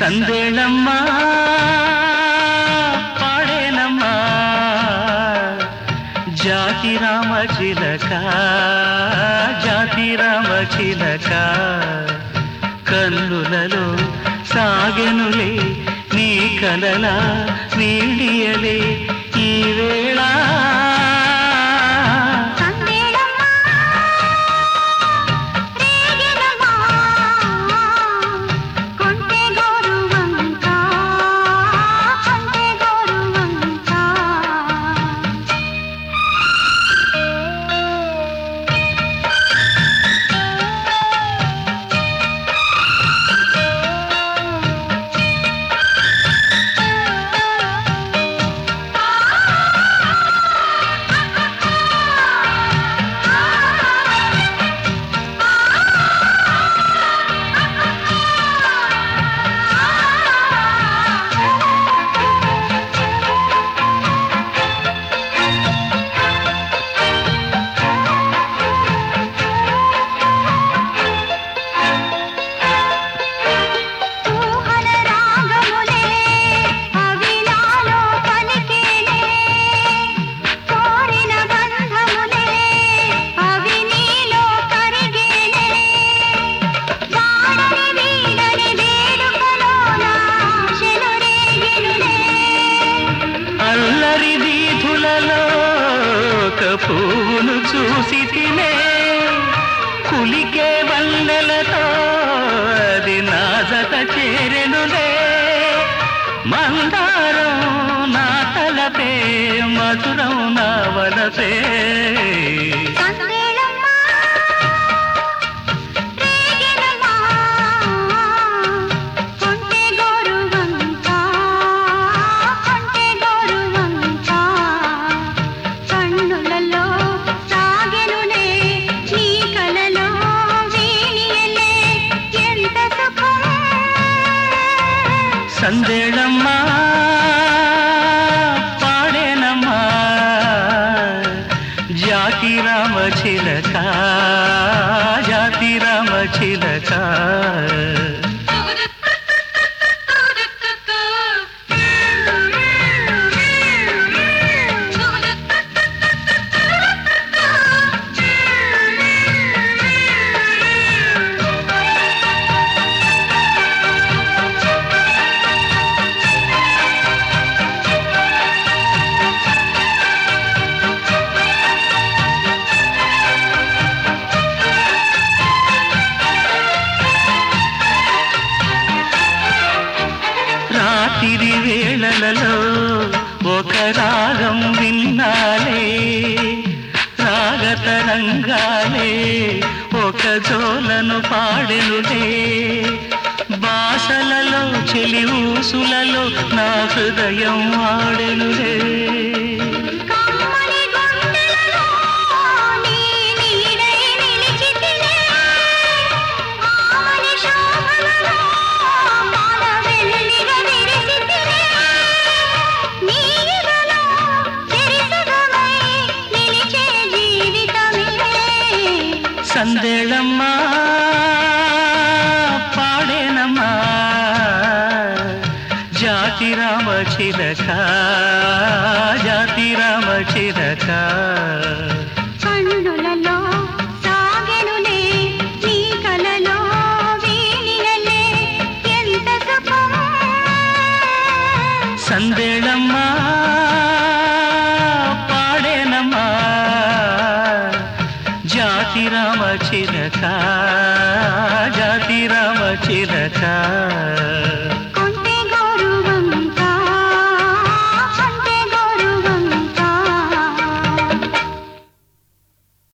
సందేళమ్మా పాడేనమ్మా జాతి రామ చిలక జాతి రామ చిలక కన్నులలో సాగెనులే నీ కలలా నీడియలే ఈ వేళ సందేళమ్మా రేగినమా కొంటె గోరువంక కొంటె గోరువంక ఊహల రాగములే అవినాలో పలికేనే కోరిన బంధములే అవి నీలో కరిగేనే వాడని వీడని వేడుకలోన శనురేగినులే అల్లరి వీధులలో పువ్వును చూసి తినే కులికే వల్లెలతో అది నాజత చేరెనులే మందారం నా తలపే మధురం నా వలపే సందేళమ్మా రేగినమా కొంటె గోరువంక కొంటె గోరువంక కన్నులలో సాగెనులే నీ కలలో వీణియలే ఎంత సుఖం సందేళమ్మా పాడేనమ్మా జాతి రామ చిలక జాతి రామ చిలక రాత్రి వేళలలో ఒక రాగం విన్నాలే రాగతరంగాలే ఒక జోలను పాడెనులే బాసలలో చెలి ఊసులలో నా హృదయం ఆడెనులే కమ్మని గుండెలలో నీ నీడై నిలిచితిలే ఆమని శోభలలో పాల వెన్నెలిగా విరిసితిలే నీ ఎదలో చిరుసుగమై నిలిచే జీవితమే సందేళమ్మా పాడేనమ్మా జాతి రామ చిలక జాతి రామ చిలక కన్నులలో సాగెనులే నీ కలలో వీణియలే ఎంత సుఖం సందేళమ్మా పాడేనమ్మా జాతి రామ చిలక జాతి రామ చిలక